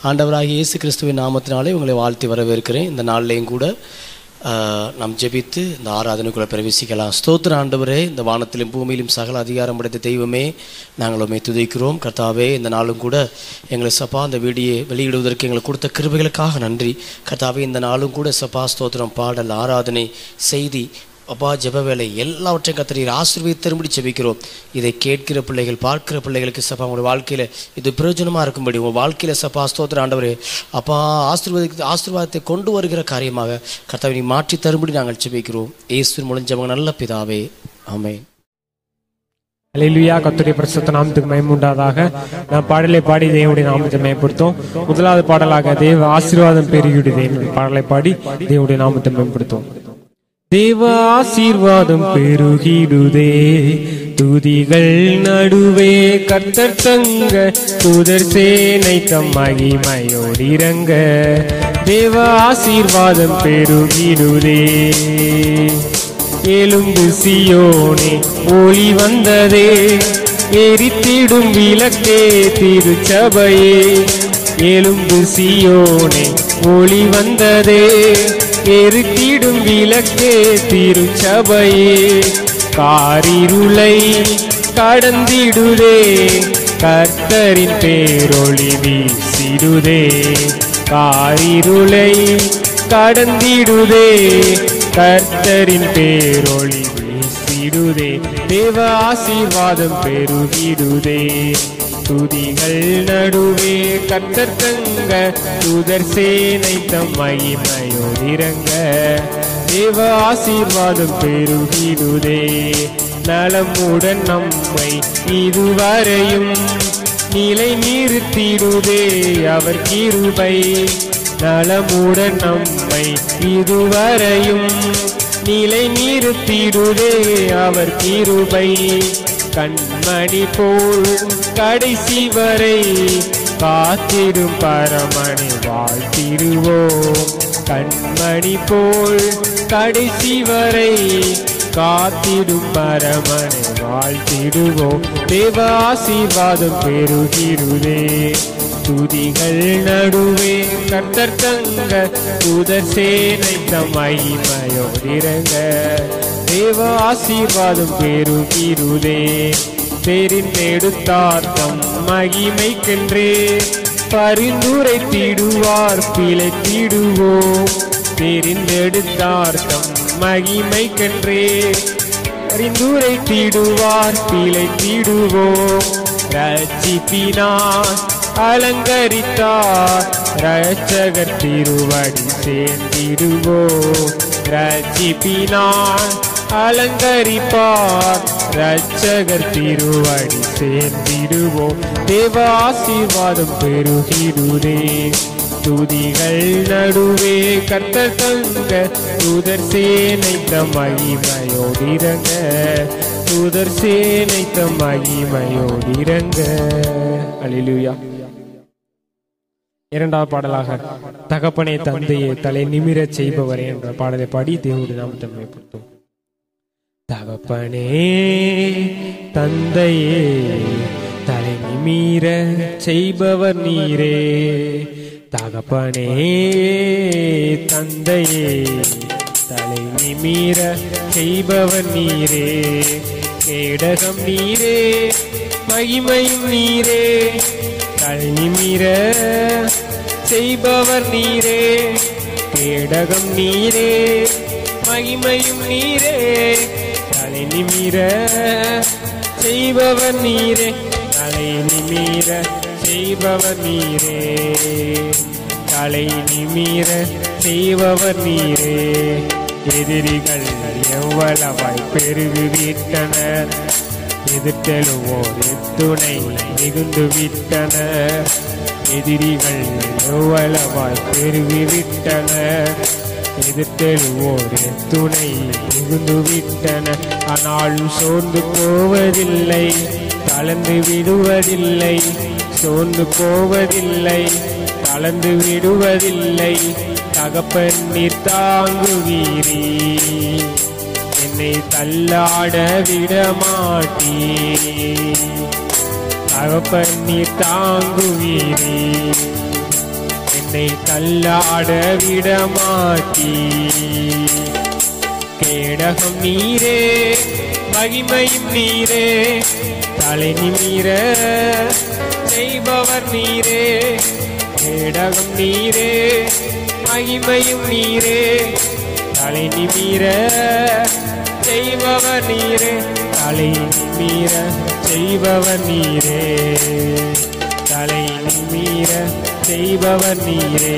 ஆண்டவராகிய இயேசு கிறிஸ்துவின் நாமத்தினாலே உங்களை வாழ்த்தி வரவேற்கிறேன் இந்த நாள்லையும் கூட ஆஹ், நாம் ஜெபித்து இந்த ஆராதனைக்குள்ளே பிரவேசிக்கலாம் ஸ்தோத்திர ஆண்டவரே இந்த வானத்திலும் பூமியிலும் சகல அதிகாரம் படைத்த தெய்வமே நாங்கள் உண்மை துதிக்கிறோம் கர்த்தாவே இந்த நாளும் கூட எங்களை சப்பா அந்த வீடியை வெளியிடுவதற்கு எங்களுக்கு கொடுத்த கிருபைகளுக்காக நன்றி கர்த்தாவே இந்த நாளும் கூட சப்பா ஸ்தோத்திரம் பாடல் ஆராதனை செய்தி அப்பா ஜெப வேலை எல்லாவற்றையும் கத்தரீர் ஆசீர்வதித்தரும்படி ஜெபிக்கிறோம் இதை கேட்கிற பிள்ளைகள் பார்க்கிற பிள்ளைகளுக்கு சப்பா உங்களுடைய வாழ்க்கையில் இது பிரயோஜனமாக இருக்கும்படி உங்கள் வாழ்க்கையில் சப்பா ஸ்தோத்திர ஆண்டவரே அப்பா ஆசீர்வாதி ஆசீர்வாதத்தை கொண்டு வருகிற காரியமாக கர்த்தாவை நீ மாற்றி தரும்படி நாங்கள் ஜெபிக்கிறோம் இயேசுவின் மூலம் ஜெபங்க நல்ல பிதாவே ஆமென் அலையிலுயா கத்துடைய பிரசுத்த நாமத்துக்கு மயமுண்டாதாக நான் பாடலை பாடி தேவனுடைய நாமத்தை மேம்படுத்தும் முதலாவது பாடலாக தேவ ஆசீர்வாதம் பெருகிடுதே என்ற பாடலை பாடி தேவனுடைய நாமத்தை மேம்படுத்தும் தேவ ஆசீர்வாதம் பெருகிடுதே துதிகள் நடுவே கர்த்தர் தங்க தூதர் சேனை தம் மகிமையோடிரங்க தேவ ஆசீர்வாதம் பெருகிடுதே எலும்பு சியோனே ஒளி வந்ததே எரித்திடும் விளக்கே திருச்சபையே எலும்பு சியோனே ஒளி வந்ததே எரித்திடும் விளக்கே திருச்சபையே காரிருளை கடந்திடுதே கர்த்தரின் பேரொளி வீசிடுதே காரிருளை கடந்திடுதே கர்த்தரின் பேரொளி வீசிடுதே தேவ ஆசீர்வாதம் பெருகிடுதே துதிகள் நடுவே கர்த்தர் தங்க துதர் சேனை தம் மகிமையோடிரங்க தேவ ஆசீர்வாதம் பெருகிடுதே நலமுடன் நம்மை இதுவரையும் நிலை நிறுத்திடுதே அவர் கிருபை நலமுடன் நம்மை இதுவரையும் நிலை நிறுத்திடுதே அவர் கிருபை கண்மணி போல் கடைசி வரை காத்திடும் பரமனை வாழ்த்திடுவோம் கண்மணி போல் கடைசி வரை காத்திடும் பரமனை வாழ்த்திடுவோம் தேவ ஆசீர்வாதம் பெருகிடுதே துதிகள் நடுவே கர்த்தர் தங்க தூதர் சேனை தம் மகிமையோடிரங்க தேவ ஆசீர்வாதம் பெருகிருதே பெரிந்தெடுத்தார்த்தம் மகிமைக்கென்றே பரிந்துரை தீடுவார் பிழை தீடுவோம் தெரிந்தெடுத்தார்த்தம் மகிமைக்கென்றே பரிந்துரை தீடுவார் பிழை தீடுவோம் ரட்சிப்பினார் அலங்கரித்தார் ரட்சகர் திருவடி சேர்ந்திடுவோம் ரட்சிப்பினார் அலங்கரிப்பார் ரட்சகர் திருவடி சேர்ந்திடுவோம் தேவ ஆசீர்வாதம் பெருகிடுதே துதிகள் நடுவே கர்த்தர் தங்க தூதர் சேனை தம் மகிமையோடிரங்க தூதர் சேனை தம் மகிமையோடிரங்க அல்லேலூயா இரண்டாவது பாடலாக தகப்பனே தந்தையே தலை நிமிரச் செய்பவரே என்ற பாடலை பாடி தேவனுடைய நாமத்தை மேம்படுத்தும் தகப்பனே தந்தையே தலை நிமிர செய்பவர் நீரே தகப்பனே தந்தையே தலை நிமிர செய்பவர் நீரே கேடகம் நீரே மகிமையும் நீரே தலை நிமிர செய்பவர் நீரே கேடகம் நீரே மகிமையும் நீரே தலை நிமிர செய்பவர் நீரே தலை நிமிர செய்பவர் நீரே தலை நிமிர செய்பவர் நீரே எதிரிகள் எவ்வளவாய் பெருகிவிட்டனர் எதிர்த்தெழுவோர் துணை மிகுந்து விட்டனர் எதிரிகள் எவ்வளவாய் பெருகிவிட்டனர் எதிர்த்தெழுவோர் துணை மிகுந்து விட்டனர் ஆனாலும் சோர்ந்து போவதில்லை கலந்து விடுவதில்லை சோர்ந்து போவதில்லை கலந்து விடுவதில்லை தகப்பன் நீர் தாங்குவீரீ என்னை தள்ளாட விட மாட்டீ தகப்பன் நீர் தாங்குவீரீ என்னை தள்ளாட விடமாட்டீ கேடகம் நீரே மகிமையும் நீரே தலை நிமிர செய்பவர் நீரே கேடகம் நீரே மகிமையும் நீரே தலை நிமிர செய்பவர் நீரே தலை நிமிர செய்பவர் நீரே தலை நிமிர செய்பவர் நீரே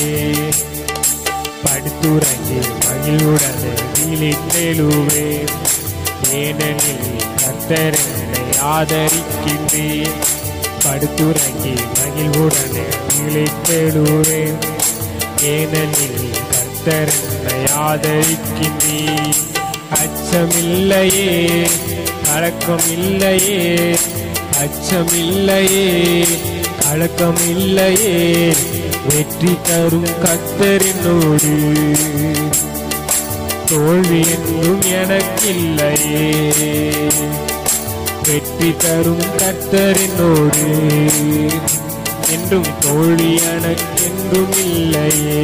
படுத்துறங்கி மகிழ்வுடன் விழித்தெழுவே ஏனெனில் கர்த்தர் என்னை ஆதரிக்கின்றேன் படுத்துறங்கி மகிழ்வுடன் விழித்தெழுவே ஏனெனில் கர்த்தர் என்னை ஆதரிக்கின்றேன் அச்சமில்லையே கலக்கம் இல்லையே அச்சமில்லையே கலக்கம் இல்லையே வெற்றி தரும் கத்தரினோடு தோல்வி என்றும் எனக்கில்லையே வெற்றி தரும் கத்தரினோடு என்றும் தோல்வி எனக்கென்றும் இல்லையே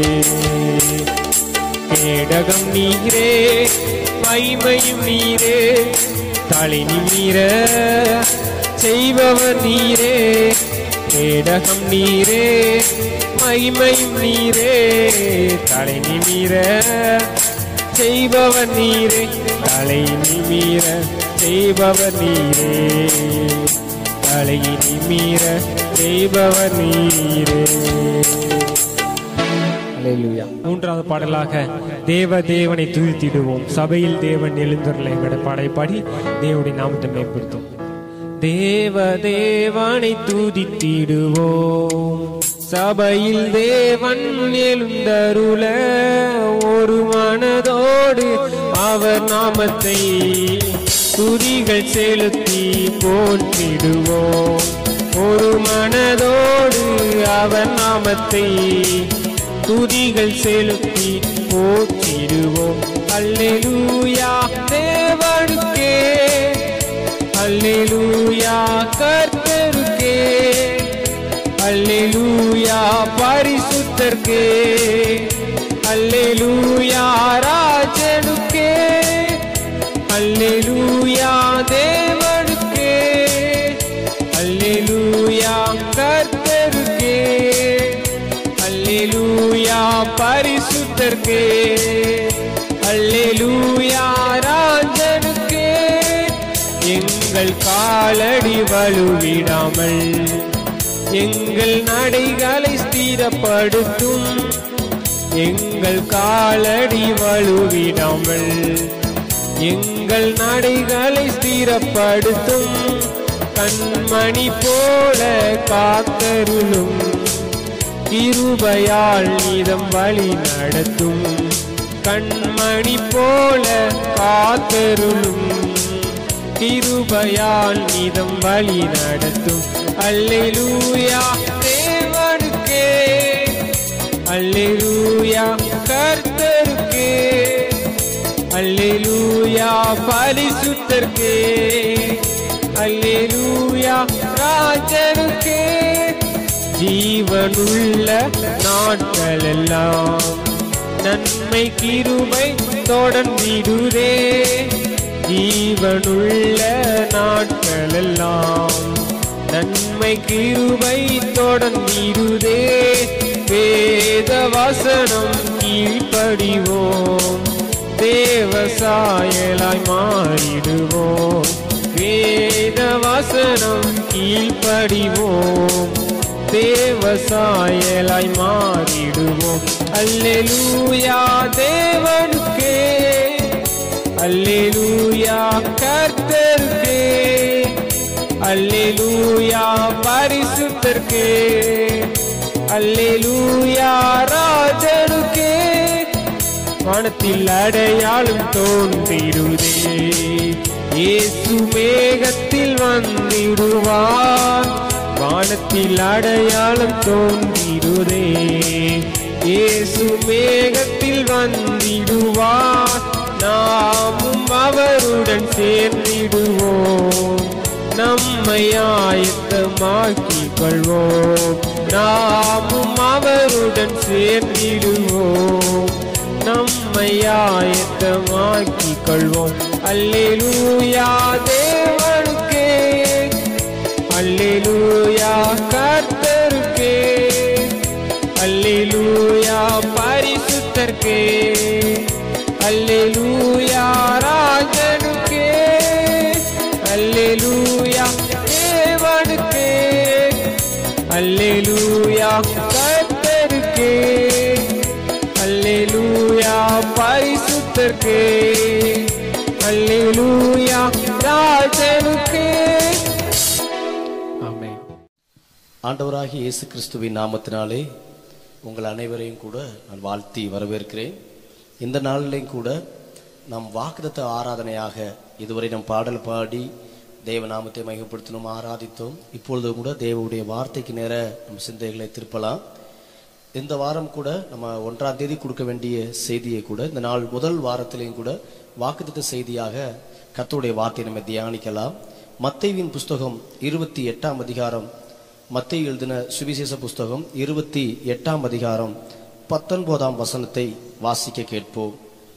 கேடகம் நீரே மைமையும் நீரே தலை நிமிர செய்பவர் நீரே கேடகம் நீரே மகிமையும் நீரே தலை நிமிர செய்பவர் நீரே தலை நிமிர செய்பவர் நீரே தலை நிமிர செய்பவர் நீரே அல்லேலூயா. மூன்றாவது பாடலாக தேவ தேவனை துதித்திடுவோம் சபையில் தேவன் எழுந்தருளை எங்கட பாடை தேவனுடைய நாமத்தை மேம்படுத்தும் தேவ தேவனை துதித்திடுவோம் சபையில் தேவன் எழுந்தருள ஒரு மனதோடு அவர் நாமத்தை துதிகள் செலுத்தி போற்றிடுவோம் ஒரு மனதோடு அவர் நாமத்தை துதிகள் செலுத்தி போற்றிடுவோம் அல்லேலூயா தேவனுக்கே அல்லேலூயா கர்த்தருக்கே அல்லேலூயா பரிசுத்தர்க்கே அல்லேலூயா ராஜனுக்கே அல்லேலூயா தேவனுக்கே அல்லேலூயா கர்த்தருக்கே அல்லேலூயா பரிசுத்தர்க்கே அல்லேலூயா ராஜனுக்கே எங்கள் காலடி வலுவிடாமல் எங்கள் நடைகளை ஸ்திரப்படுத்தும் எங்கள் காலடி வலுவிடாமல் எங்கள் நடைகளை ஸ்திரப்படுத்தும் கண்மணி போல காத்தருளும் கிருபையால் நீதம் வழி நடத்தும் கண்மணி போல காத்தருளும் கிருபையால் நீதம் வழி நடத்தும் அல்லேலூயா தேவனுக்கே அல்லேலூயா கர்த்தருக்கே அல்லேலூயா பரிசுத்தர்க்கே அல்லேலூயா ராஜனுக்கே ஜீவனுள்ள நாட்களெல்லாம் நன்மை கிருபை தொடர்ந்திடுதே ஜீவனுள்ள நாட்களெல்லாம் நன்மை கிருபை தொடர்ந்திடுதே வேத வசனம் கீழ்ப்படிவோம் தேவ சாயலாய் மாறிடுவோம் வேத வசனம் கீழ்ப்படிவோம் தேவ சாயலாய் மாறிடுவோம் அல்லேலூயா தேவனுக்கே அல்லேலூயா கர்த்தருக்கே அல்லேலூயா பரிசுத்தர்க்கே அல்லேலூயா ராஜனுக்கே வானத்தில் அடையாளம் தோன்றிடுதே இயேசு மேகத்தில் வந்திடுவார் வானத்தில் அடையாளம் தோன்றிடுதே இயேசு மேகத்தில் வந்திடுவார் நாமும் அவருடன் சேர்ந்திடுவோம் நம்மை ஆயத்தமாக்கி கொள்வோம் நாமும் அவருடன் சேர்ந்திடுவோம் நம்மை ஆயத்தமாக்கிக் கொள்வோம் அல்லேலூயா தேவனுக்கே அல்லேலூயா கர்த்தருக்கே அல்லேலூயா பரிசுத்தர்க்கே அல்லேலூயா ராஜனுக்கே அல்லேலூயா தேவனுக்கே அல்லேலூயா கர்த்தருக்கே அல்லேலூயா பரிசுத்தர்க்கே அல்லேலூயா ராஜனுக்கே ஆமென் ஆண்டவராகிய இயேசு கிறிஸ்துவின் நாமத்தினாலே உங்கள் அனைவரையும் கூட நான் வாழ்த்தி வரவேற்கிறேன் இந்த நாளிலையும் கூட நாம் வாக்குதத்த ஆராதனையாக இதுவரை நம் பாடல் பாடி தேவ நாமத்தை மையப்படுத்தினோம் ஆராதித்தோம் இப்பொழுது கூட தேவனுடைய வார்த்தைக்கு நேர நம் சிந்தைகளை திருப்பலாம் இந்த வாரம் கூட நம்ம ஒன்றாம் தேதி கொடுக்க வேண்டிய செய்தியை கூட இந்த நாள் முதல் வாரத்திலையும் கூட வாக்குத்தத்த செய்தியாக கர்த்தருடைய வார்த்தையை நம்ம தியானிக்கலாம் மத்தேவின் புஸ்தகம் இருபத்தி எட்டாம் அதிகாரம் மத்தேயு எழுதின சுவிசேஷ புஸ்தகம் இருபத்தி எட்டாம் அதிகாரம் பத்தொன்பதாம் வசனத்தை வாசிக்க கேட்போம்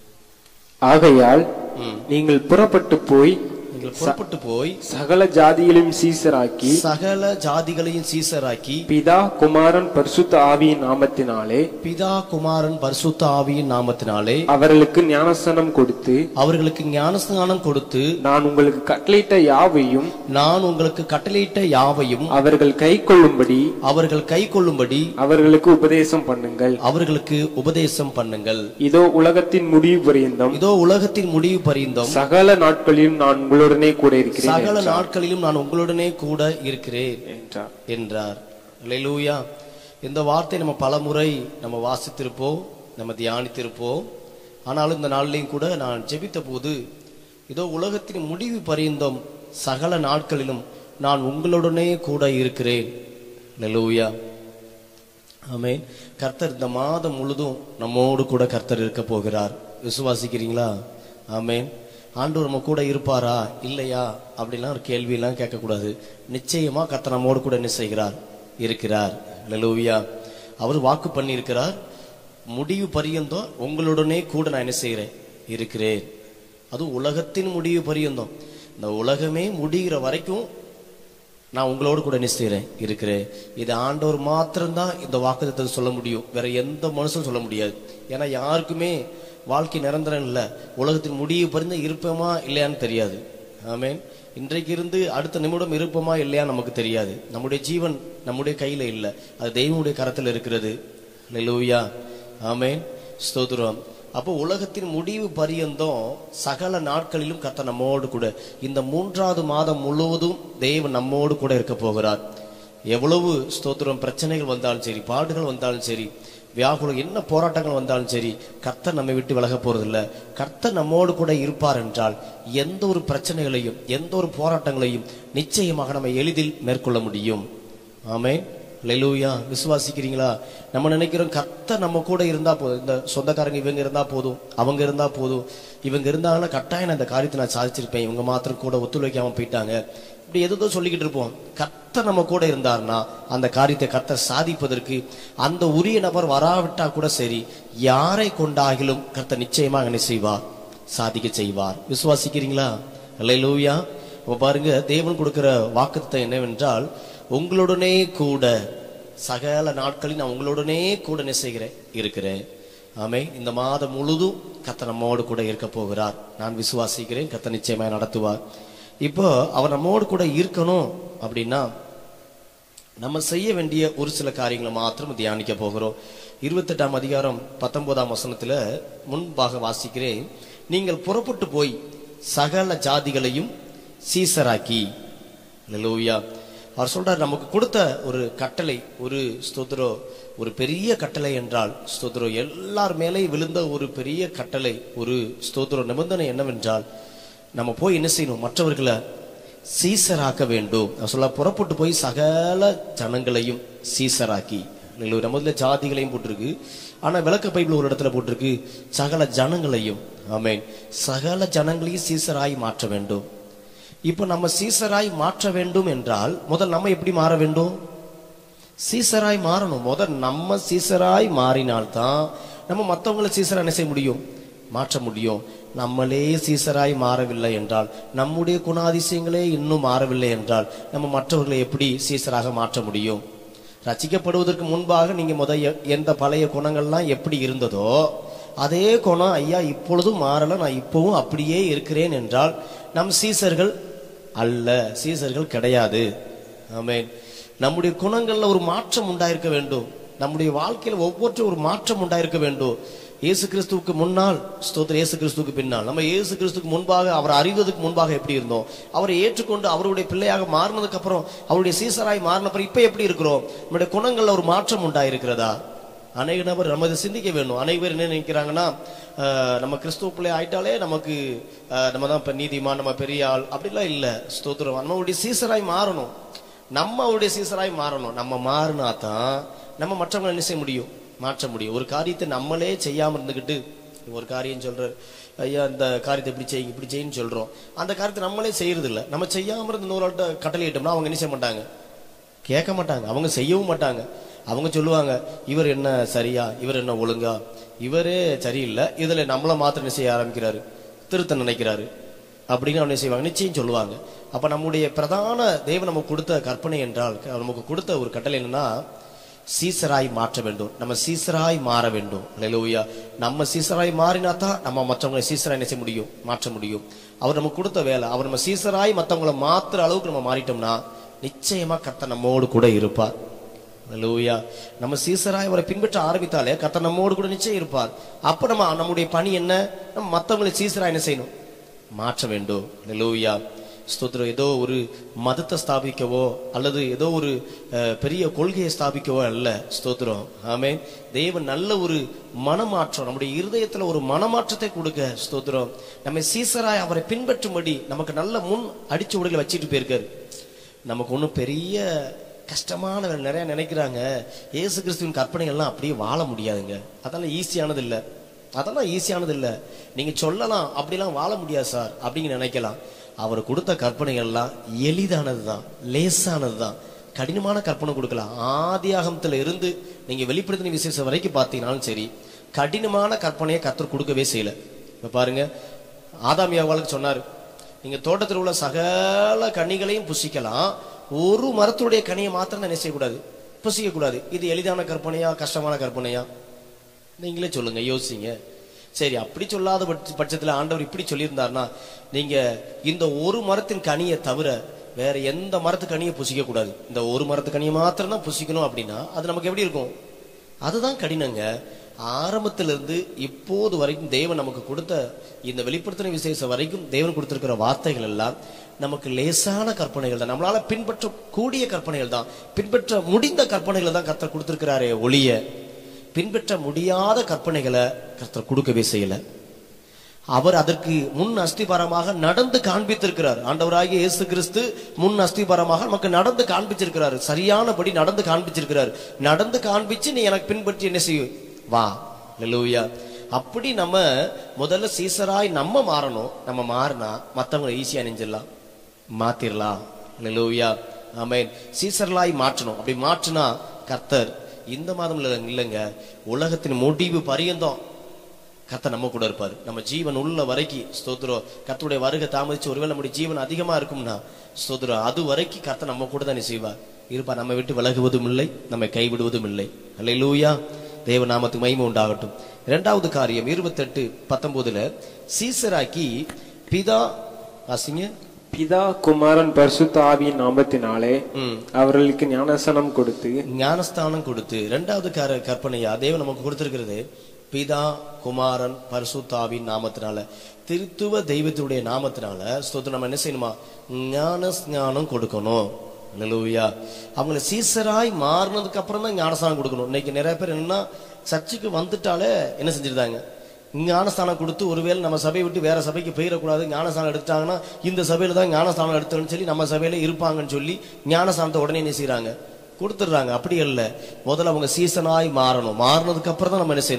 ஆகையால் ம். நீங்கள் புறப்பட்டு போய் நீங்கள் புறப்பட்டு போய் சகல ஜாதிகளையும் சீசராக்கி சகல ஜாதிகளையும் சீசராக்கி பிதா குமாரன் பரிசுத்த ஆவியின் நாமத்தினாலே பிதா குமாரன் பரிசுத்த ஆவியின் நாமத்தினாலே அவர்களுக்கு ஞானஸ்தானம் கொடுத்து அவர்களுக்கு ஞானஸ்நானம் கொடுத்து நான் உங்களுக்கு கட்டளையிட்ட யாவையும் நான் உங்களுக்கு கட்டளையிட்ட யாவையும் அவர்கள் கை கொள்ளும்படி அவர்கள் கை கொள்ளும்படி அவர்களுக்கு உபதேசம் பண்ணுங்கள் அவர்களுக்கு உபதேசம் பண்ணுங்கள் இதோ உலகத்தின் முடிவு பரியந்தம் இதோ உலகத்தின் முடிவு பரிந்தோம் சகல நாட்களிலும் நான் உங்களுடனே கூட இருக்கிறேன் சகல நாட்களிலும் நான் உங்களுடனே கூட இருக்கிறேன் என்றார் என்றார் அல்லேலூயா இந்த வார்த்தை நம்ம பல முறை நம்ம வாசித்திருப்போம் நம்ம தியானித்திருப்போம் ஆனாலும் இந்த நாள்லையும் கூட நான் ஜெபித்த போது இதோ உலகத்தின் முடிவு பரிந்தோம் சகல நாட்களிலும் நான் உங்களுடனே கூட இருக்கிறேன் அல்லேலூயா ஆமென் கர்த்தர் இந்த மாதம் முழுதும் நம்மோடு கூட கர்த்தர் இருக்க போகிறார் விசுவாசிக்கிறீங்களா ஆமென் ஆண்டவர் நம்ம கூட இருப்பாரா இல்லையா அப்படிலாம் ஒரு கேள்வியெல்லாம் கேட்கக்கூடாது நிச்சயமா கர்த்தர் நம்மோடு கூட என்ன செய்கிறார் இருக்கிறார் லலூவியா அவர் வாக்கு பண்ணியிருக்கிறார் முடிவு பரியந்தம் உங்களுடனே கூட நான் என்ன செய்கிறேன் இருக்கிறேன் அதுவும் உலகத்தின் முடிவு பரியந்தம் இந்த உலகமே முடிகிற வரைக்கும் நான் உங்களோடு கூட நிச்சயிறேன் இருக்கிறேன் இது ஆண்டவர் மாத்திரம்தான் இந்த வாக்குத்தத்தை சொல்ல முடியும் வேற எந்த மனுஷனும் சொல்ல முடியாது ஏன்னா யாருக்குமே வாழ்க்கை நிரந்தரம் இல்லை உலகத்தின் முடிவு பறிந்து இருப்போமா இல்லையான்னு தெரியாது ஆமென் இன்றைக்கு இருந்து அடுத்த நிமிடம் இருப்போமா இல்லையா நமக்கு தெரியாது நம்முடைய ஜீவன் நம்முடைய கையில இல்லை அது தெய்வனுடைய கரத்தில் இருக்கிறது லூயா ஆமென் ஸ்தோத்திரம் அப்போ உலகத்தின் முடிவு பரியந்தம் சகல நாட்களிலும் கர்த்தர் நம்மோடு கூட இந்த மூன்றாவது மாதம் முழுவதும் தேவன் நம்மோடு கூட இருக்க போகிறார் எவ்வளவு ஸ்தோத்திரம் பிரச்சனைகள் வந்தாலும் சரி பாடுகள் வந்தாலும் சரி வியாகுலம் என்ன போராட்டங்கள் வந்தாலும் சரி கர்த்தர் நம்மை விட்டு விலக போறதில்ல கர்த்தர் நம்மோடு கூட இருப்பார் என்றால் எந்த ஒரு பிரச்சனைகளையும் எந்த ஒரு போராட்டங்களையும் நிச்சயமாக நம்ம எளிதில் மேற்கொள்ள முடியும் ஆமே லெலூயா விசுவாசிக்கிறீங்களா நம்ம நினைக்கிறோம் கர்த்தர் நம்ம கூட இருந்தா போதும் இந்த சொந்தக்காரங்க இவங்க இருந்தா போதும் அவங்க இருந்தா போதும் இவங்க இருந்தாங்கன்னா கட்டாயம் நான் இந்த காரியத்தை நான் சாதிச்சிருப்பேன் இவங்க மாத்திரம் கூட ஒத்துழைக்காம போயிட்டாங்க இப்படி எதோ சொல்லிக்கிட்டு இருப்போம் கர்த்தர் நம்ம கூட இருந்தாருன்னா அந்த காரியத்தை கர்த்தர் சாதிப்பதற்கு அந்த உரிய நபர் வராவிட்டா கூட சரி யாரை கொண்டாகிலும் கர்த்தர் நிச்சயமாக என்ன செய்வார் சாதிக்க செய்வார் விசுவாசிக்கிறீங்களா அல்லேலூயா அப்ப பாருங்க தேவன் கொடுக்கிற வாக்குத்தத்தை என்னவென்றால் உங்களுடனே கூட சகல நாட்களில் நான் உங்களுடனே கூட என்ன செய்கிறேன் இருக்கிறேன் ஆமே இந்த மாதம் முழுதும் கத்த நம்மோடு கூட இருக்க போகிறார் நான் விசுவாசிக்கிறேன் கத்த நிச்சயமாக நடத்துவார் இப்போ அவர் நம்மோடு கூட இருக்கணும் அப்படின்னா நம்ம செய்ய வேண்டிய ஒரு சில காரியங்களை மாத்திரம் தியானிக்க போகிறோம் இருபத்தெட்டாம் அதிகாரம் பத்தொன்பதாம் வசனத்துல முன்பாக வாசிக்கிறேன் நீங்கள் புறப்பட்டு போய் சகல ஜாதிகளையும் சீசராக்கி லூயா அவர் சொல்றார் நமக்கு கொடுத்த ஒரு கட்டளை ஒரு ஸ்தோத்திரம் ஒரு பெரிய கட்டளை என்றால் ஸ்தோத்திரம் எல்லார் மேலேயும் விழுந்த ஒரு பெரிய கட்டளை ஒரு ஸ்தோத்திரம் நிபந்தனை என்னவென்றால் நம்ம போய் என்ன செய்யணும் மற்றவர்களை சீசராக்க வேண்டும் அவர் சொல்ல புறப்பட்டு போய் சகல ஜனங்களையும் சீசராக்கி இல்லைங்களா? நம்ம இதுல ஜாதிகளையும் போட்டிருக்கு ஆனா விளக்க பைபிள் ஒரு இடத்துல போட்டிருக்கு சகல ஜனங்களையும் ஆமென் சகல ஜனங்களையும் சீசராய் மாற்ற வேண்டும் இப்போ நம்ம சீசராய் மாற்ற வேண்டும் என்றால் முதல் நம்ம எப்படி மாற வேண்டும் சீசராய் மாறணும் முதல் நம்ம சீசராய் மாறினால்தான் நம்ம மற்றவங்களை சீசரா என்ன செய்ய முடியும் மாற்ற முடியும் நம்மளே சீசராய் மாறவில்லை என்றால் நம்முடைய குணாதிசயங்களே இன்னும் மாறவில்லை என்றால் நம்ம மற்றவர்களை எப்படி சீசராக மாற்ற முடியும் ரசிக்கப்படுவதற்கு முன்பாக நீங்க முத எ- எந்த பழைய குணங்கள்லாம் எப்படி இருந்ததோ அதே குணம் ஐயா இப்பொழுதும் மாறல நான் இப்பவும் அப்படியே இருக்கிறேன் என்றால் நம் சீசர்கள் அல்ல சீசர்கள் கிடையாது ஆமென் நம்முடைய குணங்கள்ல ஒரு மாற்றம் உண்டாயிருக்க வேண்டும் நம்முடைய வாழ்க்கையில ஒவ்வொன்றும் ஒரு மாற்றம் உண்டாயிருக்க வேண்டும் இயேசு கிறிஸ்துவுக்கு முன்னால் ஸ்தோத்திர இயேசு கிறிஸ்துவுக்கு பின்னால் நம்ம இயேசு கிறிஸ்துவுக்கு முன்பாக அவர் அறிவதற்கு முன்பாக எப்படி இருந்தோம் அவரை ஏற்றுக்கொண்டு அவருடைய பிள்ளையாக மாறினதுக்கு அப்புறம் அவருடைய சீசராய் மாறின அப்புறம் இப்ப எப்படி இருக்கிறோம் நம்முடைய குணங்கள்ல ஒரு மாற்றம் உண்டாயிருக்கிறதா அநேக நபர் நம்ம இதை சிந்திக்க வேணும் அநேக பேர் என்ன நினைக்கிறாங்கன்னா ஆஹ், நம்ம கிறிஸ்துவ பிள்ளை ஆயிட்டாலே நமக்கு ஆஹ், நம்ம தான் இப்ப நீதிமான் நம்ம பெரிய ஆள் அப்படிலாம் இல்ல ஸ்தோத்திரம் நம்மளுடைய சீசராய் மாறணும் நம்ம அவருடைய சீசராய் மாறணும் நம்ம மாறினா தான் நம்ம மற்றவங்களை என்ன செய்ய முடியும் மாற்ற முடியும் ஒரு காரியத்தை நம்மளே செய்யாம இருந்துகிட்டு ஒரு காரியம் சொல்றாரு ஐயா இந்த காரியத்தை இப்படி செய்யுங்க இப்படி செய்யுன்னு சொல்றோம் அந்த காரியத்தை நம்மளே செய்யறது இல்ல நம்ம செய்யாம இருந்து இன்னொரு கட்டளையிட்டோம்னா அவங்க என்ன செய்ய மாட்டாங்க கேட்க மாட்டாங்க அவங்க செய்யவும் மாட்டாங்க அவங்க சொல்லுவாங்க இவர் என்ன சரியா இவர் என்ன ஒழுங்கா இவரே சரியில்லை இதுல நம்மள மாத்திரம் என்ன செய்ய ஆரம்பிக்கிறாரு திருத்த நினைக்கிறாரு அப்படின்னு அவனை செய்வாங்க நிச்சயம் சொல்லுவாங்க அப்ப நம்முடைய பிரதான தேவன் நமக்கு கொடுத்த கற்பனை என்றால் நமக்கு கொடுத்த ஒரு கட்டளை என்னன்னா சீசராய் மாற்ற வேண்டும் நம்ம சீசராய் மாற வேண்டும் அல்லேலூயா நம்ம சீசராய் மாறினா தான் நம்ம மற்றவங்களை சீசராய் என்ன செய்ய முடியும் மாற்ற முடியும் அவர் நமக்கு கொடுத்த வேலை அவர் நம்ம சீசராய் மற்றவங்களை மாத்துற அளவுக்கு நம்ம மாறிட்டோம்னா நிச்சயமா கர்த்தர் நம்மோடு கூட இருப்பார் அல்லேலூயா நம்ம சீசராய் அவரை பின்பற்ற ஆரம்பித்தாலே கர்த்தர் நம்மோடு கூட நிச்சயம் இருப்பார் அப்ப நம்ம நம்முடைய பணி என்ன நம்ம மற்றவங்களை சீசராய் என்ன செய்யணும் மாற்ற வேண்டும் அல்லேலூயா ஸ்தோத்திரம் ஏதோ ஒரு மதத்தை ஸ்தாபிக்கவோ அல்லது ஏதோ ஒரு அஹ், பெரிய கொள்கையை ஸ்தாபிக்கவோ அல்ல ஸ்தோத்திரம் ஆமென் தேவன் நல்ல ஒரு மனமாற்றம் நம்முடைய இருதயத்துல ஒரு மனமாற்றத்தை கொடுக்க ஸ்தோத்திரம் நம்ம சீசராய் அவரை பின்பற்றும்படி நமக்கு நல்ல முன் அடிச்சு உடையில வச்சுட்டு போயிருக்காரு நமக்கு ஒன்றும் பெரிய கஷ்டமான வேலை நிறைய நினைக்கிறாங்க இயேசு கிறிஸ்துவின் கற்பனைகள்லாம் அப்படியே வாழ முடியாதுங்க அதெல்லாம் ஈஸியானது இல்ல அதெல்லாம் ஈஸியானது இல்ல நீங்க சொல்லலாம் அப்படிலாம் வாழ முடியாது சார் அப்படிங்க நினைக்கலாம் அவர் கொடுத்த கற்பனைகள்லாம் எளிதானது தான் லேசானது தான் கடினமான கற்பனை கொடுக்கலாம் ஆதியாகமத்துல இருந்து நீங்க வெளிப்படுத்தின விசேஷம் வரைக்கும் பார்த்தீங்கன்னாலும் சரி கடினமான கற்பனையை கத்தர் கொடுக்கவே செய்யல இப்ப பாருங்க ஆதாம் ஏவாளுக்கு சொன்னாரு நீங்க தோட்டத்தில் உள்ள சகல கனிகளையும் புசிக்கலாம் ஒரு மரத்துடைய கனியை மாத்திரம் தான் என்ன செய்யக்கூடாது புசிக்க கூடாது இது எளிதான கற்பனையா கஷ்டமான கற்பனையா நீங்களே சொல்லுங்க யோசிங்க சரி அப்படி சொல்லாத பட்ச- பட்சத்துல ஆண்டவர் இப்படி சொல்லியிருந்தாருன்னா நீங்க இந்த ஒரு மரத்தின் கனியை தவிர வேற எந்த மரத்து கனியை புசிக்க கூடாது இந்த ஒரு மரத்து கனியை மாத்திரம் தான் புசிக்கணும் அப்படின்னா அது நமக்கு எப்படி இருக்கும் அதுதான் கடினங்க ஆரம்பத்திலிருந்து இப்போது வரைக்கும் தேவன் நமக்கு கொடுத்த இந்த வெளிப்படுத்தின விசேஷம் வரைக்கும் தேவன் கொடுத்திருக்கிற வார்த்தைகள் எல்லாம் நமக்கு லேசான கற்பனைகள் தான் நம்மளால பின்பற்ற கூடிய கற்பனைகள் தான் பின்பற்ற முடிந்த கற்பனைகள் தான் கர்த்தர் கொடுத்திருக்கிறாரே ஒளிய பின்பற்ற முடியாத கற்பனைகளை கர்த்தர் கொடுக்கவே செய்யல அவர் அதற்கு முன் அஸ்திபாரமாக நடந்து காண்பித்திருக்கிறார் ஆண்டவராகிய இயேசு கிறிஸ்து முன் அஸ்திபாரமாக நமக்கு நடந்து காண்பிச்சிருக்கிறார் சரியானபடி நடந்து காண்பிச்சிருக்கிறார் நடந்து காண்பிச்சு நீ எனக்கு பின்பற்றி என்ன செய்ய வா லூயா அப்படி நம்ம முதல்ல சீசராய் நம்ம மாறணும் நம்ம மாறினா மத்தவங்களை ஈஸியா நெஞ்சிடலாம் மாத்திரலாம் லூயா ஆமென் சீசர்களாய் மாற்றணும் அப்படி மாற்றினா கர்த்தர் இந்த மாதம் இல்ல- இல்லைங்க உலகத்தின் முடிவு பரியந்தம் கர்த்தர் நம்ம கூட இருப்பாரு நம்ம ஜீவன் உள்ள வரைக்கும் ஸ்தோத்திரம் கர்த்தருடைய வருகை தாமதிச்சு ஒருவேளை நம்முடைய ஜீவன் அதிகமா இருக்கும்னா ஸ்தோத்திரம் அது வரைக்கும் கர்த்தர் நம்ம கூட தானே செய்வார் இருப்பார் நம்ம விட்டு விலகுவதும் இல்லை நம்மை கைவிடுவதும் இல்லை அல்லேலூயா தேவ நாமத்துக்கு மகிமை உண்டாகட்டும் இரண்டாவது காரியம் இருபத்தெட்டு பத்தொன்பதுல சீசராக்கி பிதா வாசிங்க பிதா குமாரன் பரிசுத்த ஆவியின் நாமத்தினாலே ம் அவர்களுக்கு ஞானசனம் கொடுத்து ஞானஸ்தானம் கொடுத்து இரண்டாவது கர கற்பனையா தேவன் நமக்கு கொடுத்திருக்கிறது பிதா குமாரன் பரிசுத்தாவின் நாமத்தினால திருத்துவ தெய்வத்தினுடைய நாமத்தினால ஸ்தோத்திரம் நம்ம என்ன செய்யணுமா ஞான ஸ்ஞானம் கொடுக்கணும் அல்லேலூயா அவங்கள சீசராய் மாறினதுக்கு அப்புறம் தான் ஞானஸ்தானம் கொடுக்கணும் இன்னைக்கு நிறைய பேர் என்னன்னா சர்ச்சுக்கு வந்துட்டாலே என்ன செஞ்சிருந்தாங்க ஞானஸ்தானம் கொடுத்து ஒருவேளை நம்ம சபையை விட்டு வேற சபைக்கு போயிடக்கூடாது ஞானஸ்தானம் எடுத்தாங்கன்னா இந்த சபையில தான் ஞானஸ்தானம் எடுத்தோம்னு சொல்லி நம்ம சபையில இருப்பாங்கன்னு சொல்லி ஞானஸ்தானத்தை உடனே என்ன செய்றாங்க கொடுத்துடுறாங்க அப்படி இல்ல முதல்ல அவங்க சீசனாய் மாறணும் மாறினதுக்கு அப்புறம் தான் நம்ம என்ன செய்யணும்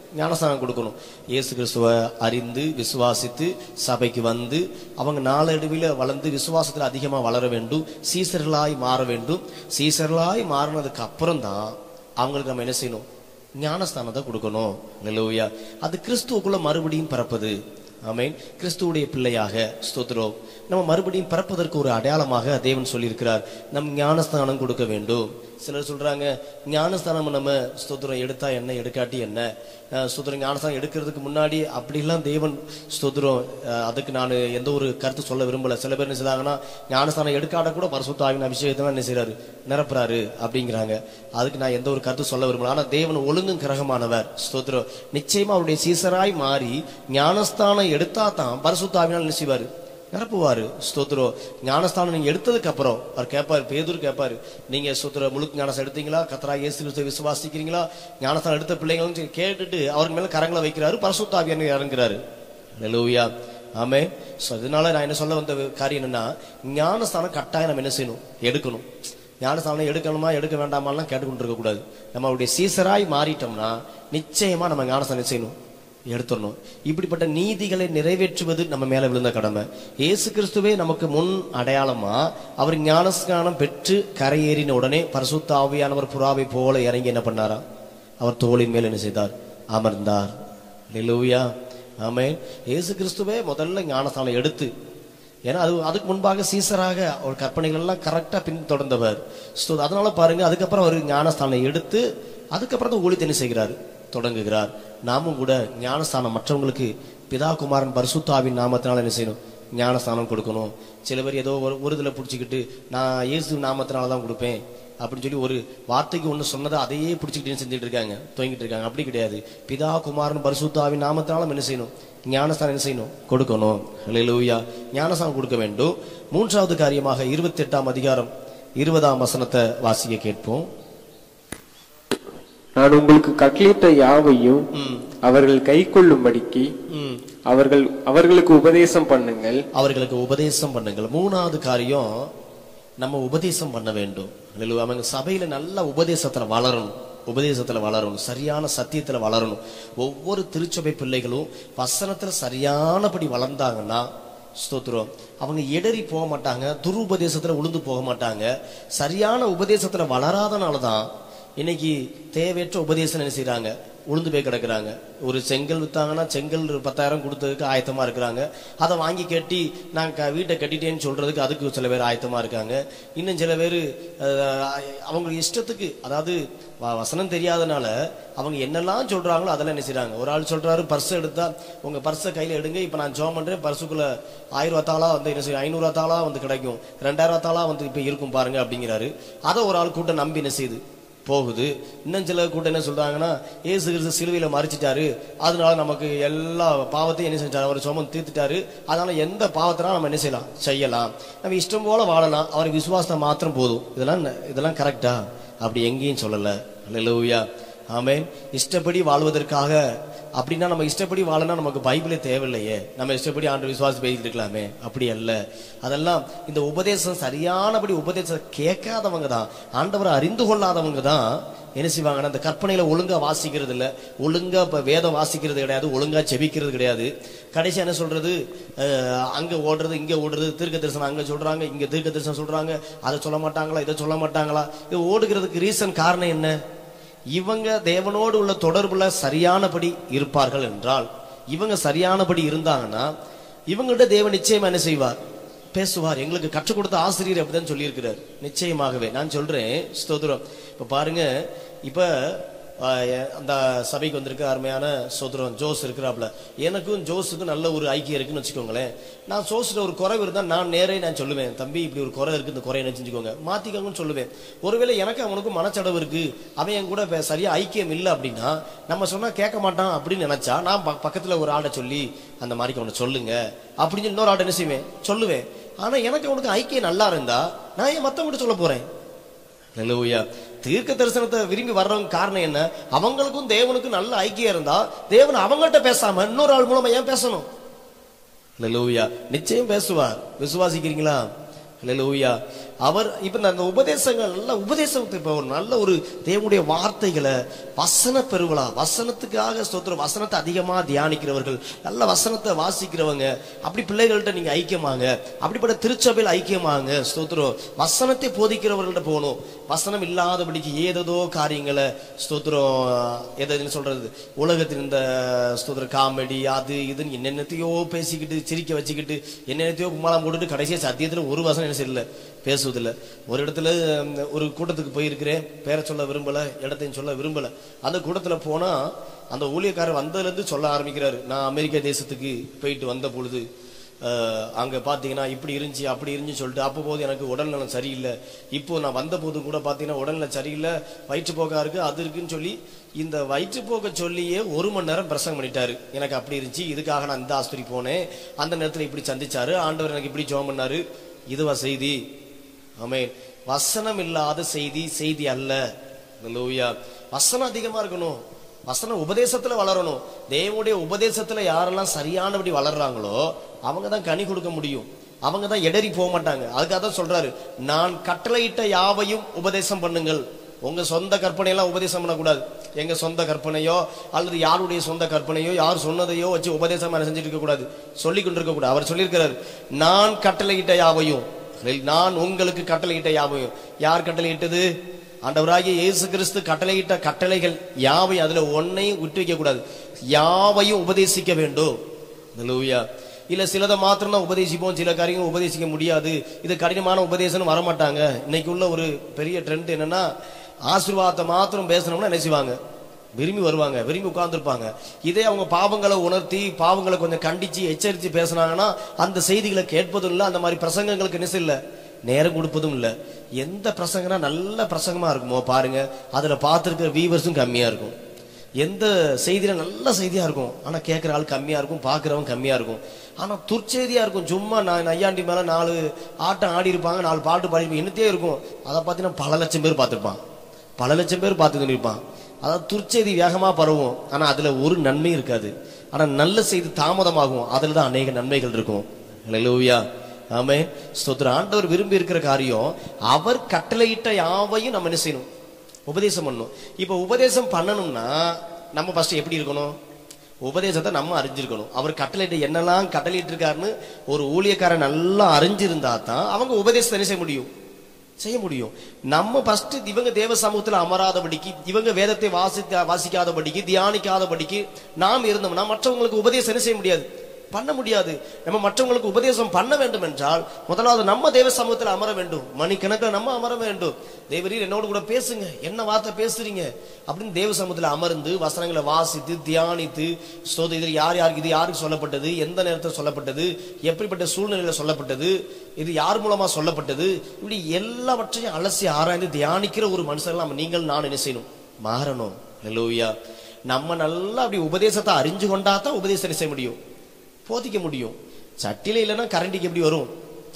ஞானஸ்தானம் கொடுக்கணும் இயேசு கிறிஸ்துவ அறிந்து விசுவாசித்து சபைக்கு வந்து அவங்க நாளடைவில் வளர்ந்து விசுவாசத்தில் அதிகமாக வளர வேண்டும் சீசர்களாய் மாற வேண்டும் சீசர்களாய் மாறினதுக்கு அப்புறம் தான் அவங்களுக்கு நம்ம என்ன செய்யணும் ஞானஸ்தானத்தை கொடுக்கணும் நிலவுயா அது கிறிஸ்துவுக்குள்ள மறுபடியும் பிறப்பது ஆமென் கிறிஸ்துவுடைய பிள்ளையாக ஸ்தோத்திரம் நம்ம மறுபடியும் பிறப்பதற்கு ஒரு அடையாளமாக தேவன் சொல்லியிருக்கிறார் நம் ஞானஸ்தானம் கொடுக்க வேண்டும் சிலர் சொல்றாங்க ஞானஸ்தானம் நம்ம ஸ்தோத்திரம் எடுத்தா என்ன எடுக்காட்டி என்ன அஹ் ஸ்தோத்திரம் ஞானஸ்தானம் எடுக்கிறதுக்கு முன்னாடி அப்படிலாம் தேவன் ஸ்தோத்திரம் அஹ் அதுக்கு நான் எந்த ஒரு கருத்து சொல்ல விரும்பல சில பேர் என்ன செய்றாங்கன்னா ஞானஸ்தானம் எடுக்காட கூட பரிசுத்தாவின் அபிஷேகத்தை என்ன செய்றாரு நிரப்புறாரு அப்படிங்கிறாங்க அதுக்கு நான் எந்த ஒரு கருத்து சொல்ல விரும்பல ஆனா தேவன் ஒழுங்கும் கிரகமானவர் ஸ்தோத்திரம் நிச்சயமா அவருடைய சீசராய் மாறி ஞானஸ்தானம் எடுத்தா தான் பரிசுத்தாவினால் என்ன செய்வாரு நிரப்புவாரு ஸ்தோத்திரம் ஞானஸ்தானம் நீங்க எடுத்ததுக்கு அப்புறம் அவர் கேட்பாரு பேதூர் கேட்பாரு நீங்க ஸ்தோத்திர முழுக்க ஞானஸ்தானம் எடுத்தீங்களா கத்தரா இயேசு கிறிஸ்துவை விசுவாசிக்கிறீங்களா ஞானஸ்தானம் எடுத்த பிள்ளைங்களும் சொல்லி கேட்டுட்டு அவருக்கு மேல கரங்களை வைக்கிறாரு பரிசுத்தாவியான இறங்குறாரு லூயா ஆமே ஸோ அதனால நான் என்ன சொல்ல வந்த காரியம் என்னன்னா ஞானஸ்தானம் கட்டாயம் நம்ம என்ன செய்யணும் எடுக்கணும் ஞானஸ்தானம் எடுக்கணுமா எடுக்க வேண்டாமாலாம் கேட்டுக்கொண்டு இருக்க கூடாது நம்ம அவருடைய சீசராய் மாறிட்டோம்னா நிச்சயமா நம்ம ஞானஸ்தானம் என்ன செய்யணும் எடுத்துடணும் இப்படிப்பட்ட நீதிகளை நிறைவேற்றுவது நம்ம மேல விழுந்த கடமை இயேசு கிறிஸ்துவே நமக்கு முன் அடையாளமா அவர் ஞானஸ்நானம் பெற்று கரையேறின உடனே பரிசுத்த ஆவியானவர் புறாவை போல இறங்கி என்ன பண்ணாரா அவர் தோளின் மேல் என்ன செய்தார் அமர்ந்தார் லூயா ஆமென் இயேசு கிறிஸ்துவே முதல்ல ஞானஸ்தானம் எடுத்து ஏன்னா அது அதுக்கு முன்பாக சீசராக அவர் கற்பனைகள் எல்லாம் கரெக்டா பின்தொடர்ந்தவர் So, அதனால பாருங்க அதுக்கப்புறம் அவர் ஞானஸ்தானம் எடுத்து அதுக்கப்புறம் தான் ஊழியத்தை என்ன செய்கிறார் தொடங்குகிறார் நாமும் கூட ஞானஸ்தானம் மற்றவங்களுக்கு பிதா குமாரன் பரிசுத்தாவின் நாமத்தினால என்ன செய்யணும் ஞானஸ்தானம் கொடுக்கணும் சில பேர் ஏதோ ஒரு ஒரு இதில் பிடிச்சிக்கிட்டு நான் இயேசு நாமத்தினால தான் கொடுப்பேன் அப்படின்னு சொல்லி ஒரு வார்த்தைக்கு ஒன்று சொன்னதை அதையே பிடிச்சிக்கிட்டு செஞ்சுட்டு இருக்காங்க தொங்கிட்டு இருக்காங்க அப்படி கிடையாது பிதா குமாரன் பரிசுத்தாவின் நாமத்தினாலும் என்ன செய்யணும் ஞானஸ்தானம் என்ன செய்யணும் கொடுக்கணும் ஹalleluya ஞானஸ்தானம் கொடுக்க வேண்டும் மூன்றாவது காரியமாக இருபத்தி எட்டாம் அதிகாரம் இருபதாம் வசனத்தை வாசிக்க கேட்போம் நான் உங்களுக்கு கட்டளையிட்ட யாவையும் ம், அவர்கள் கை கொள்ளும்படிக்கு ம். அவர்கள் அவர்களுக்கு உபதேசம் பண்ணுங்கள் அவர்களுக்கு உபதேசம் பண்ணுங்கள் மூணாவது காரியம் நம்ம உபதேசம் பண்ண வேண்டும் ஹalleluya. அவங்க சபையில நல்ல உபதேசத்துல வளரணும் உபதேசத்துல வளரணும் சரியான சத்தியத்துல வளரணும் ஒவ்வொரு திருச்சபை பிள்ளைகளும் வசனத்துல சரியானபடி வளர்ந்தாங்கன்னா ஸ்தோத்திரம் அவங்க இடறி போக மாட்டாங்க துருபதேசத்துல உளுந்து போக மாட்டாங்க சரியான உபதேசத்துல வளராதனால தான் இன்னைக்கு தேவையற்ற உபதேசம் என்ன செய்றாங்க உளுந்து போய் கிடக்குறாங்க ஒரு செங்கல் வித்தாங்கன்னா செங்கல் ஒரு பத்தாயிரம் கொடுத்ததுக்கு ஆயத்தமா இருக்கிறாங்க அதை வாங்கி கட்டி நான் க- வீட்டை கட்டிட்டேன்னு சொல்றதுக்கு அதுக்கு சில பேர் ஆயத்தமா இருக்காங்க இன்னும் சில பேர் அவங்க இஷ்டத்துக்கு அதாவது வ- வசனம் தெரியாதனால அவங்க என்னெல்லாம் சொல்றாங்களோ அதெல்லாம் என்ன செய்றாங்க ஒரு ஆள் சொல்றாரு பர்ஸ் எடுத்தா உங்க பர்ஸை கையில எடுங்க இப்ப நான் ஜோம் பண்றேன் பர்சுக்குள்ள ஆயிரம் ரூபாத்தாளா வந்து என்ன செய்யும் ஐநூறு ரூபாத்தாளா வந்து கிடைக்கும் ரெண்டாயிரம் ரூபாத்தாளா வந்து இப்ப இருக்கும் பாருங்க அப்படிங்கிறாரு அதை ஒரு ஆள் கூட்டம் நம்பி என்ன செய்யுது போகுது இன்னும் சில கூட்டம் என்ன சொல்றாங்கன்னா ஏசு கிறிஸ்து சிலுவையில மறிச்சிட்டாரு அதனால நமக்கு எல்லா பாவத்தையும் என்ன செஞ்சாரு அவர் சுமந்து தீர்த்துட்டாரு அதனால எந்த பாவத்தினாலும் நம்ம என்ன செய்யலாம் செய்யலாம் நம்ம இஷ்டம் போல வாழலாம் அவர் விசுவாசம் மாத்திரம் போதும் இதெல்லாம் ந- இதெல்லாம் கரெக்டா அப்படி எங்கேயும் சொல்லல அல்லேலூயா ஆமென் இஷ்டப்படி வாழ்வதற்காக அப்படின்னா நம்ம இஷ்டப்படி வாழனா நமக்கு பைபிளே தேவையில்லையே நம்ம இஷ்டப்படி ஆண்டு விசுவாசம் பேசிட்டு இருக்கலாமே அப்படி அல்ல அதெல்லாம் இந்த உபதேசம் சரியானபடி உபதேசம் கேட்காதவங்க தான் ஆண்டவரை அறிந்து கொள்ளாதவங்க தான் என்ன செய்வாங்கன்னா அந்த கற்பனையில ஒழுங்கா வாசிக்கிறது இல்ல ஒழுங்கா இப்ப வேதம் வாசிக்கிறது கிடையாது ஒழுங்கா செபிக்கிறது கிடையாது கடைசி என்ன சொல்றது அஹ், அங்க ஓடுறது இங்க ஓடுறது தீர்க்க தரிசனம் அங்க சொல்றாங்க இங்க தீர்க்க தரிசனம் சொல்றாங்க அதை சொல்ல மாட்டாங்களா இதை சொல்ல மாட்டாங்களா இது ஓடுகிறதுக்கு ரீசன் காரணம் என்ன இவங்க தேவனோடு உள்ள தொடர்புல சரியானபடி இருப்பார்கள் என்றால் இவங்க சரியானபடி இருந்தாங்கன்னா இவங்கள்ட்ட தேவன் நிச்சயமா என்ன செய்வார் பேசுவார் எங்களுக்கு கற்றுக் கொடுத்த ஆசிரியர் அப்படிதான் சொல்லியிருக்கிறார் நிச்சயமாகவே நான் சொல்றேன் ஸ்தோத்திரம் இப்ப பாருங்க இப்ப ஆஹ், எ- அந்த சபைக்கு வந்திருக்க அருமையான சோதரம் ஜோஸ் இருக்கிறாப்ல எனக்கும் ஜோஸுக்கும் நல்ல ஒரு ஐக்கியம் இருக்குன்னு வச்சுக்கோங்களேன் நான் ஜோஸ்ல ஒரு குறைவு இருந்தா நான் நேரே நான் சொல்லுவேன் தம்பி இப்படி ஒரு குறை இருக்கு இந்த குறையை என்ன செஞ்சுக்கோங்க மாத்திக்கோங்கன்னு சொல்லுவேன் ஒருவேளை எனக்கு அவனுக்கும் மனச்சடவு இருக்கு அவன் என் கூட பே- சரியா ஐக்கியம் இல்லை அப்படின்னா நம்ம சொன்னா கேட்க மாட்டான் அப்படின்னு நினைச்சா நான் ப- பக்கத்துல ஒரு ஆளை சொல்லி அந்த மாதிரி அவனை சொல்லுங்க அப்படின்னு சொல்லி இன்னொரு ஆட்டை என்ன செய்வேன் சொல்லுவேன் ஆனா எனக்கு அவனுக்கு ஐக்கியம் நல்லா இருந்தா நான் ஏன் மத்தவங்கிட்ட சொல்ல போறேன் ஹalleluya தீர்க்க தரிசனத்தை விரும்பி வர்றவங்க காரணம் என்ன அவங்களுக்கும் தேவனுக்கும் நல்ல ஐக்கியம் இருந்தா தேவன் அவங்கள்ட்ட பேசாம இன்னொரு ஆள் மூலமா ஏன் பேசணும் ஹalleluya நிச்சயம் பேசுவார் விசுவாசிக்கிறீங்களா ஹalleluya அவர் இப்ப இந்த அந்த உபதேசங்கள் நல்ல உபதேசத்தை இப்போ ஒரு நல்ல ஒரு தேவனுடைய வார்த்தைகளை வசன பெருவிழா வசனத்துக்காக ஸ்தோத்திரம் வசனத்தை அதிகமா தியானிக்கிறவர்கள் நல்ல வசனத்தை வாசிக்கிறவங்க அப்படி பிள்ளைகள்கிட்ட நீங்க ஐக்கியமாங்க அப்படிப்பட்ட திருச்சபையில் ஐக்கியமாங்க ஸ்தோத்திரம் வசனத்தை போதிக்கிறவர்கள்ட்ட போகணும் வசனம் இல்லாதபடிக்கு ஏதேதோ காரியங்களை ஸ்தோத்திரம் எதுன்னு சொல்றது உலகத்தில் இந்த ஸ்தோத்திர காமெடி அது இதுன்னு என்னென்னத்தையோ பேசிக்கிட்டு சிரிக்க வச்சுக்கிட்டு என்னென்னத்தையோ கும்மாளம் போட்டுட்டு கடைசியா சத்தியத்துல ஒரு வசனம் என்ன செய்யல பேசுவதில்ல ஒரு இடத்துல உம், ஒரு கூட்டத்துக்கு போயிருக்கிறேன் பேரை சொல்ல விரும்பல இடத்தையும் சொல்ல விரும்பல அந்த கூட்டத்துல போனா அந்த ஊழியக்காரர் வந்ததுல இருந்து சொல்ல ஆரம்பிக்கிறாரு நான் அமெரிக்க தேசத்துக்கு போயிட்டு வந்த பொழுது அஹ், அங்க பாத்தீங்கன்னா இப்படி இருந்துச்சு அப்படி இருந்துச்சு சொல்லிட்டு அப்போ போது எனக்கு உடல்நலம் சரியில்லை இப்போ நான் வந்த போது கூட பாத்தீங்கன்னா உடல்நலம் சரியில்லை வயிற்றுப்போக்கா இருக்கு அது இருக்குன்னு சொல்லி இந்த வயிற்றுப்போக்க சொல்லியே ஒரு மணி நேரம் பிரசங்கம் பண்ணிட்டாரு எனக்கு அப்படி இருந்துச்சு இதுக்காக நான் இந்த ஆஸ்பத்திரி போனேன் அந்த நேரத்துல இப்படி சந்திச்சாரு ஆண்டவர் எனக்கு இப்படி ஜெபம் பண்ணாரு இதுவா செய்தி ஆமென் வசனம் இல்லாத செய்தி செய்தி அல்ல அல்லேலூயா வசனம் அதிகமா இருக்கணும் வசனம் உபதேசத்துல வளரணும் தேவனுடைய உபதேசத்துல யாரெல்லாம் சரியானபடி வளர்றாங்களோ அவங்க தான் கனி கொடுக்க முடியும் அவங்க தான் எடறி போக மாட்டாங்க அதுக்காக தான் சொல்றாரு நான் கட்டளையிட்ட யாவையும் உபதேசம் பண்ணுங்கள் உங்க சொந்த கற்பனையெல்லாம் உபதேசம் பண்ணக்கூடாது எங்க சொந்த கற்பனையோ அல்லது யாருடைய சொந்த கற்பனையோ யார் சொன்னதையோ வச்சு உபதேசம் செஞ்சுட்டு இருக்க கூடாது சொல்லி கொண்டிருக்க கூடாது அவர் சொல்லியிருக்கிறார் நான் கட்டளையிட்ட யாவையும் நான் உங்களுக்கு கட்டளையிட்ட யாவையும் யார் கட்டளையிட்டது ஆண்டவராகிய இயேசு கிறிஸ்து கட்டளையிட்ட கட்டளைகள் யாவையும் அதுல ஒன்னையும் விட்டு வைக்க கூடாது யாவையும் உபதேசிக்க வேண்டும் ஹalleluya இல்ல சிலதை மாத்திரம் தான் உபதேசிப்போம் சில காரியங்கள் உபதேசிக்க முடியாது இது கடினமான உபதேசம் வரமாட்டாங்க இன்னைக்கு உள்ள ஒரு பெரிய ட்ரெண்ட் என்னன்னா ஆசீர்வாதத்தை மாத்திரம் பேசணும்னா என்ன செய்வாங்க விரும்பி வருவாங்க விரும்பி உட்கார்ந்துருப்பாங்க இதே அவங்க பாவங்களை உணர்த்தி பாவங்களை கொஞ்சம் கண்டிச்சு எச்சரித்து பேசுனாங்கன்னா அந்த செய்திகளை கேட்பதும் இல்லை அந்த மாதிரி பிரசங்கங்களுக்கு என்ன இல்லை நேரம் கொடுப்பதும் இல்லை எந்த பிரசங்கனா நல்ல பிரசங்கமா இருக்குமோ பாருங்க அதுல பார்த்துருக்கிற வியூவர்ஸும் கம்மியா இருக்கும் எந்த செய்தியில நல்ல செய்தியா இருக்கும் ஆனா கேட்கிற ஆள் கம்மியா இருக்கும் பார்க்கிறவன் கம்மியா இருக்கும் ஆனா துர்ச்செய்தியா இருக்கும் சும்மா நான் நையாண்டி மேல நாலு ஆட்டம் ஆடி இருப்பாங்க நாலு பாட்டு பாடி என்னத்தே இருக்கும் அதை பார்த்தீங்கன்னா பல லட்சம் பேர் பார்த்திருப்பான் பல லட்சம் பேர் பார்த்து இருப்பான் அதாவது துர்ச்செய்தி வேகமா பரவும் ஆனா அதுல ஒரு நன்மை இருக்காது ஆனா நல்ல செய்தி தாமதமாகும் அதுல தான் அநேக நன்மைகள் இருக்கும் ஹalleluya ஆமே ஸ்தோத்திரம் ஆண்டவர் விரும்பி இருக்கிற காரியம் அவர் கட்டளையிட்ட யாவையும் நம்ம என்ன செய்யணும் உபதேசம் பண்ணணும் இப்ப உபதேசம் பண்ணணும்னா நம்ம ஃபர்ஸ்ட் எப்படி இருக்கணும் உபதேசத்தை நம்ம அறிஞ்சிருக்கணும் அவர் கட்டளையிட்ட என்னெல்லாம் கட்டளையிட்டு இருக்காருன்னு ஒரு ஊழியக்காரன் நல்லா அறிஞ்சிருந்தா தான் அவங்க உபதேசத்தை என்ன செய்ய முடியும் செய்ய முடியும் நம்ம ஃபர்ஸ்ட் இவங்க தேவ சமூகத்துல அமராதபடிக்கு இவங்க வேதத்தை வாசித்த வாசிக்காதபடிக்கு தியானிக்காதபடிக்கு நாம் இருந்தோம்னா மற்றவங்களுக்கு உபதேசம் என்ன செய்ய முடியாது பண்ண முடியாது நம்ம மற்றவங்களுக்கு உபதேசம் பண்ண வேண்டும் என்றால் முதலாவது நம்ம தேவ சமூகத்தில் அமர வேண்டும் மணிக்கணக்கில் நம்ம அமர வேண்டும் தேவரீர் என்னோட கூட பேசுங்க என்ன வார்த்தை பேசுறீங்க அப்படின்னு தேவ சமூகத்தில் அமர்ந்து வசனங்களை வாசித்து தியானித்து ஸ்தோத்திர இது யார் யாருக்கு இது யாருக்கு சொல்லப்பட்டது எந்த நேரத்தில் சொல்லப்பட்டது எப்படிப்பட்ட சூழ்நிலையில சொல்லப்பட்டது இது யார் மூலமா சொல்லப்பட்டது இப்படி எல்லாவற்றையும் அலசி ஆராய்ந்து தியானிக்கிற ஒரு மனுஷன் நம்ம நீங்கள் நான் என்ன செய்யணும் மாறணும் ஹalleluya நம்ம நல்லா அப்படி உபதேசத்தை அறிஞ்சு கொண்டா தான் உபதேசம் என்ன செய்ய முடியும் போதிக்க முடியும் சட்டில இல்லைன்னா கரண்டிக்கு எப்படி வரும்